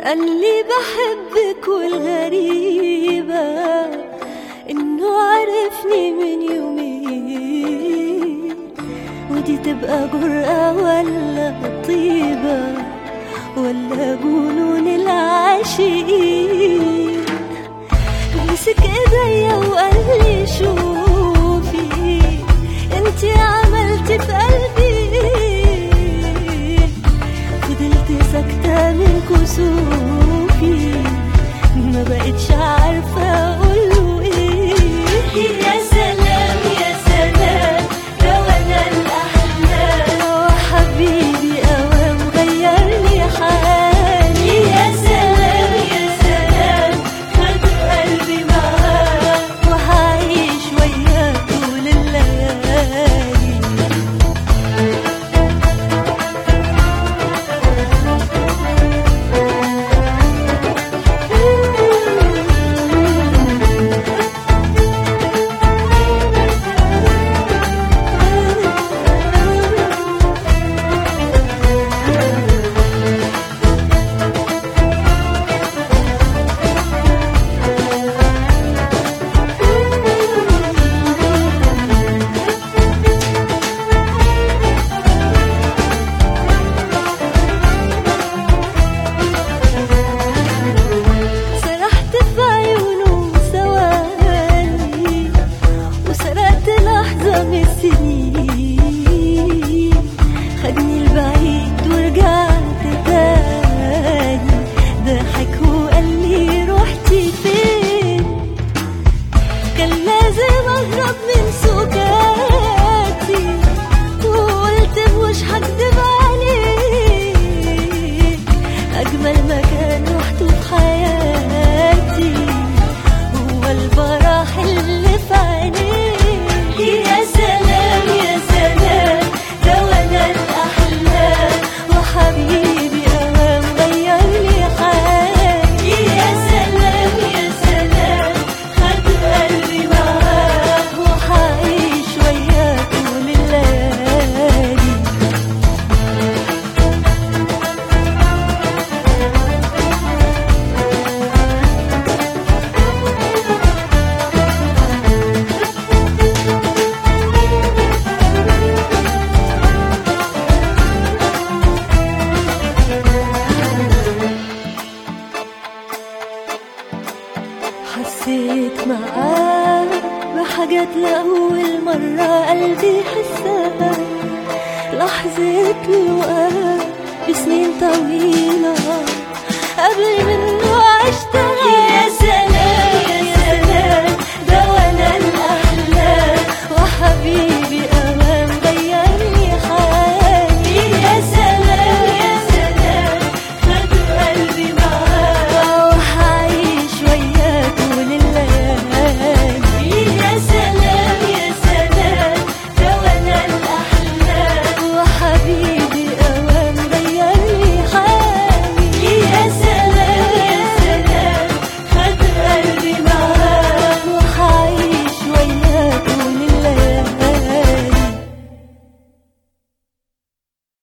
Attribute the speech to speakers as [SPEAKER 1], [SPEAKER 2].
[SPEAKER 1] قال لي بحبك والغريبة إنه عرفني من يومين ودي تبقى جرأة ولا طيبة ولا جنون العاشقين مسك ايديا وقال لي شوفي انتي عملتي في قلبي فضلت ساكتة من كسوفي ما بقتش عارفة أقوله إيه يا سلام يا سلام ده وأنا الأحلام وحبيبي أوام غيرني حالي يا سلام يا سلام خد قلبي معاه وهعيش وياه طول الليالي سرحت في عيونه ثواني وسرقت لحظة من السنين خدني البعيد ورجعت تاني ضحك وقال لي رحتي فين كان لازم اهرب من سكاتي وقلت مش هكدب عليك اجمل مكان رحته في حياتي هو الفرح اللي في عينيك يا سلام يا سلام ده وانا الاحلام وحبيبي اوام غير لي حالي يا سلام يا سلام خد قلبي معاه وحعيش وياه طول الليالي حسيت معاه بحاجات لأول مرة قلبي حسها لحظة لقاء بسنين طويلة قبل منه عشتها